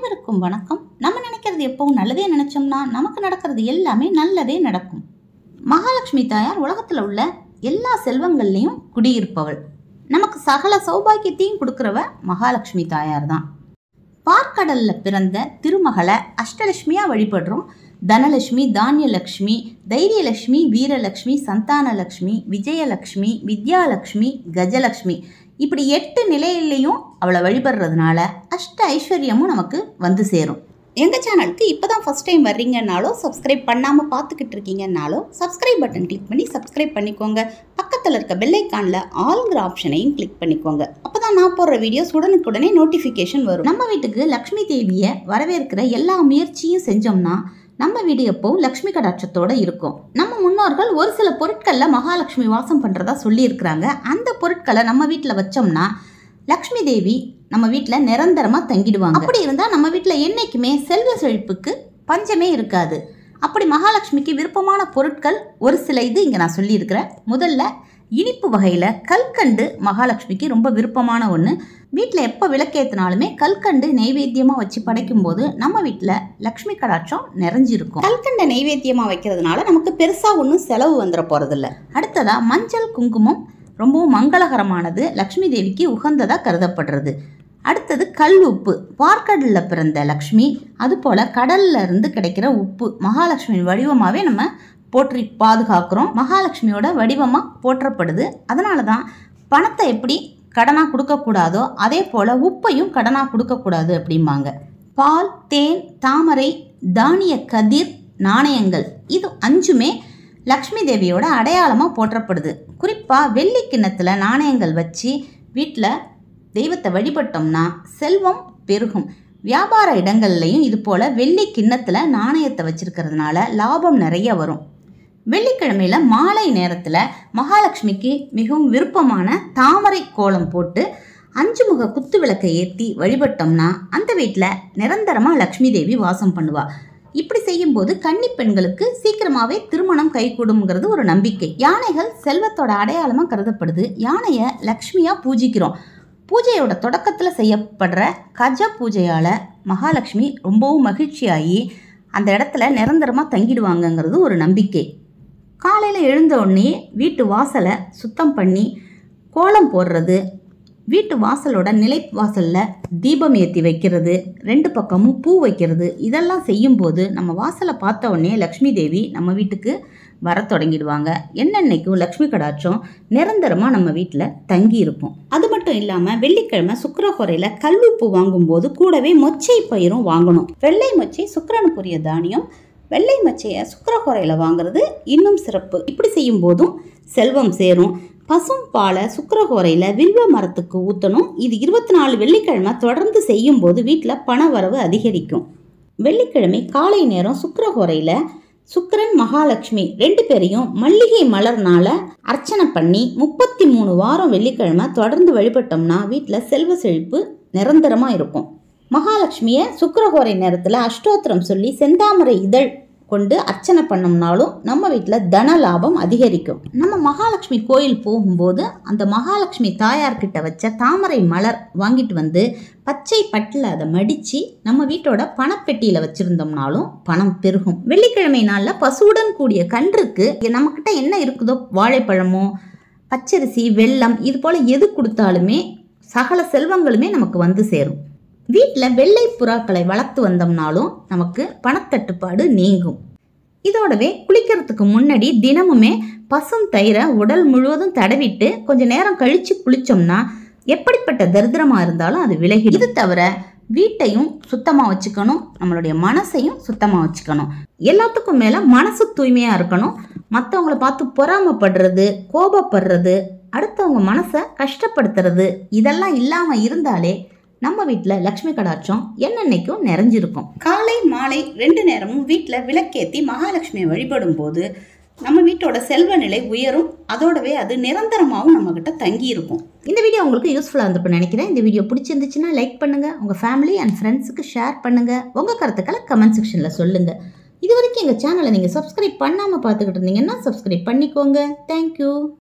அனைவருக்கும் வணக்கம் நம்ம நினைக்கிறது எப்பவும் நல்லதே நினைச்சோம்னா நமக்கு நடக்கிறது எல்லாமே நல்லதே நடக்கும் மகாலட்சுமி தாயார் உலகத்தில் உள்ள எல்லா செல்வங்கள்லையும் குடியிருப்பவள் நமக்கு சகல சௌபாக்கியத்தையும் கொடுக்கிறவ மகாலட்சுமி தாயார் தான் பார்க்கடல்ல பிறந்த திருமகளை அஷ்டலட்சுமியா வழிபடுறோம் தனலட்சுமி தானியலட்சுமி தைரியலட்சுமி வீரலட்சுமி சந்தானலட்சுமி விஜயலட்சுமி வித்யாலட்சுமி கஜலட்சுமி இப்படி எட்டு நிலையிலையும் அவளை வழிபடுறதுனால அஷ்ட ஐஸ்வர்யமும் நமக்கு வந்து சேரும் எங்கள் சேனலுக்கு இப்போ தான் ஃபஸ்ட் டைம் வர்றீங்கன்னாலோ சப்ஸ்கிரைப் பண்ணாமல் பார்த்துக்கிட்டு இருக்கீங்கன்னாலோ சப்ஸ்கிரைப் பட்டன் கிளிக் பண்ணி சப்ஸ்கிரைப் பண்ணிக்கோங்க பக்கத்தில் இருக்க பெல்லைக்கானில் ஆல்ங்கிற ஆப்ஷனையும் கிளிக் பண்ணிக்கோங்க அப்போ தான் நான் போடுற வீடியோஸ் உடனுக்குடனே நோட்டிஃபிகேஷன் வரும் நம்ம வீட்டுக்கு லக்ஷ்மி தேவியை வரவேற்கிற எல்லா முயற்சியும் செஞ்சோம்னா நம்ம வீடு எப்பவும் லக்ஷ்மி கடாட்சத்தோட இருக்கும் நம்ம முன்னோர்கள் ஒரு சில பொருட்களில் மகாலட்சுமி வாசம் பண்ணுறதா சொல்லியிருக்கிறாங்க அந்த பொருட்களை நம்ம வீட்டில் வச்சோம்னா லக்ஷ்மி தேவி நம்ம வீட்டில் நிரந்தரமாக தங்கிடுவாங்க அப்படி இருந்தால் நம்ம வீட்டில் என்றைக்குமே செல்வ செழிப்புக்கு பஞ்சமே இருக்காது அப்படி மகாலட்சுமிக்கு விருப்பமான பொருட்கள் ஒரு சில இது இங்கே நான் சொல்லியிருக்கிறேன் முதல்ல இனிப்பு வகையில் கல்கண்டு மகாலட்சுமிக்கு ரொம்ப விருப்பமான ஒன்று வீட்டில் எப்போ விளக்கேற்றினாலுமே கல்கண்டு நெய்வேத்தியமாக வச்சு படைக்கும்போது நம்ம வீட்டில் லக்ஷ்மி கடாட்சம் நிறைஞ்சிருக்கும் கல்கண்டை நெய்வேத்தியமாக வைக்கிறதுனால நமக்கு பெருசாக ஒன்றும் செலவு வந்துட போகிறதில்ல அடுத்ததாக மஞ்சள் குங்குமம் ரொம்பவும் மங்களகரமானது லக்ஷ்மி தேவிக்கு உகந்ததாக கருதப்படுறது அடுத்தது கல் உப்பு பார்க்கடலில் பிறந்த லக்ஷ்மி அதுபோல் கடல்ல இருந்து கிடைக்கிற உப்பு மகாலட்சுமி வடிவமாகவே நம்ம போற்றி பாதுகாக்கிறோம் மகாலட்சுமியோட வடிவமாக போற்றப்படுது அதனால தான் பணத்தை எப்படி கடனாக கொடுக்கக்கூடாதோ அதே போல் உப்பையும் கடனாக கொடுக்கக்கூடாது அப்படிம்பாங்க பால் தேன் தாமரை தானிய கதிர் நாணயங்கள் இது அஞ்சுமே லக்ஷ்மி தேவியோட அடையாளமாக போற்றப்படுது குறிப்பாக வெள்ளி கிண்ணத்தில் நாணயங்கள் வச்சு வீட்டில் தெய்வத்தை வழிபட்டோம்னா செல்வம் பெருகும் வியாபார இடங்கள்லையும் இது போல் வெள்ளி கிண்ணத்தில் நாணயத்தை வச்சிருக்கிறதுனால லாபம் நிறைய வரும் வெள்ளிக்கிழமையில் மாலை நேரத்தில் மகாலட்சுமிக்கு மிகவும் விருப்பமான தாமரை கோலம் போட்டு அஞ்சு முக குத்து விளக்கை ஏற்றி வழிபட்டோம்னா அந்த வீட்டில் நிரந்தரமாக லக்ஷ்மி தேவி வாசம் பண்ணுவா இப்படி செய்யும்போது கன்னி பெண்களுக்கு சீக்கிரமாகவே திருமணம் கைகூடுங்கிறது ஒரு நம்பிக்கை யானைகள் செல்வத்தோட அடையாளமாக கருதப்படுது யானையை லக்ஷ்மியாக பூஜிக்கிறோம் பூஜையோட தொடக்கத்தில் செய்யப்படுற கஜ பூஜையால் மகாலட்சுமி ரொம்பவும் மகிழ்ச்சியாகி அந்த இடத்துல நிரந்தரமாக தங்கிடுவாங்கங்கிறது ஒரு நம்பிக்கை காலையில் எழுந்த உடனே வீட்டு வாசலை சுத்தம் பண்ணி கோலம் போடுறது வீட்டு வாசலோட நிலை வாசலில் தீபம் ஏற்றி வைக்கிறது ரெண்டு பக்கமும் பூ வைக்கிறது இதெல்லாம் செய்யும்போது நம்ம வாசலை பார்த்த உடனே லக்ஷ்மி தேவி நம்ம வீட்டுக்கு வர தொடங்கிடுவாங்க என்னென்னைக்கும் லக்ஷ்மி கடாட்சம் நிரந்தரமாக நம்ம வீட்டில் தங்கி இருப்போம் அது மட்டும் இல்லாமல் வெள்ளிக்கிழமை சுக்கரஹோரையில் கல்லுப்பு வாங்கும்போது கூடவே மொச்சை பயிரும் வாங்கணும் வெள்ளை மொச்சை சுக்கிரனுக்குரிய தானியம் வெள்ளை மச்சையை சுக்கரஹோரையில் வாங்குறது இன்னும் சிறப்பு இப்படி செய்யும் போதும் செல்வம் சேரும் பசும் பாலை சுக்கரஹோரையில் வில்வ மரத்துக்கு ஊற்றணும் இது இருபத்தி நாலு வெள்ளிக்கிழமை தொடர்ந்து செய்யும்போது வீட்டில் பண வரவு அதிகரிக்கும் வெள்ளிக்கிழமை காலை நேரம் சுக்கரஹோரையில் சுக்கிரன் மகாலட்சுமி ரெண்டு பேரையும் மல்லிகை மலர்னால அர்ச்சனை பண்ணி முப்பத்தி மூணு வாரம் வெள்ளிக்கிழமை தொடர்ந்து வழிபட்டோம்னா வீட்டில் செல்வ செழிப்பு நிரந்தரமாக இருக்கும் மகாலட்சுமியை சுக்கரஹோரை நேரத்தில் அஷ்டோத்திரம் சொல்லி செந்தாமரை இதழ் கொண்டு அர்ச்சனை பண்ணோம்னாலும் நம்ம வீட்டில் தன லாபம் அதிகரிக்கும் நம்ம மகாலட்சுமி கோயில் போகும்போது அந்த மகாலட்சுமி தாயார்கிட்ட வச்ச தாமரை மலர் வாங்கிட்டு வந்து பச்சை பட்டில் அதை மடித்து நம்ம வீட்டோட பணப்பெட்டியில் வச்சுருந்தோம்னாலும் பணம் பெருகும் வெள்ளிக்கிழமை நாளில் பசுவுடன் கூடிய கன்றுக்கு நம்மக்கிட்ட என்ன இருக்குதோ வாழைப்பழமோ பச்சரிசி வெல்லம் இது போல் எது கொடுத்தாலுமே சகல செல்வங்களுமே நமக்கு வந்து சேரும் வீட்டில் வெள்ளை புறாக்களை வளர்த்து வந்தோம்னாலும் நமக்கு பணத்தட்டுப்பாடு நீங்கும் இதோடவே குளிக்கிறதுக்கு முன்னாடி தினமுமே பசும் தயிரை உடல் முழுவதும் தடவிட்டு கொஞ்ச நேரம் கழித்து குளித்தோம்னா எப்படிப்பட்ட தரித்திரமாக இருந்தாலும் அது விலகி இது தவிர வீட்டையும் சுத்தமாக வச்சுக்கணும் நம்மளுடைய மனசையும் சுத்தமாக வச்சுக்கணும் எல்லாத்துக்கும் மேலே மனசு தூய்மையாக இருக்கணும் மற்றவங்கள பார்த்து பொறாமப்படுறது கோபப்படுறது அடுத்தவங்க மனசை கஷ்டப்படுத்துறது இதெல்லாம் இல்லாமல் இருந்தாலே நம்ம வீட்டில் லக்ஷ்மி கடாட்சம் என்னென்னைக்கும் நிறைஞ்சிருக்கும் காலை மாலை ரெண்டு நேரமும் வீட்டில் விளக்கேற்றி மகாலட்சுமியை வழிபடும் போது நம்ம வீட்டோட செல்வ நிலை உயரும் அதோடவே அது நிரந்தரமாகவும் நம்மக்கிட்ட தங்கி இருக்கும் இந்த வீடியோ உங்களுக்கு யூஸ்ஃபுல்லாக இருந்திருக்கும்னு நினைக்கிறேன் இந்த வீடியோ பிடிச்சிருந்துச்சுன்னா லைக் பண்ணுங்கள் உங்கள் ஃபேமிலி அண்ட் ஃப்ரெண்ட்ஸுக்கு ஷேர் பண்ணுங்கள் உங்கள் கருத்துக்களை கமெண்ட் செக்ஷனில் சொல்லுங்கள் இது வரைக்கும் எங்கள் சேனலை நீங்கள் சப்ஸ்கிரைப் பண்ணாமல் பார்த்துக்கிட்டு இருந்தீங்கன்னா சப்ஸ்கிரைப் பண்ணிக்கோங்க தேங்க்யூ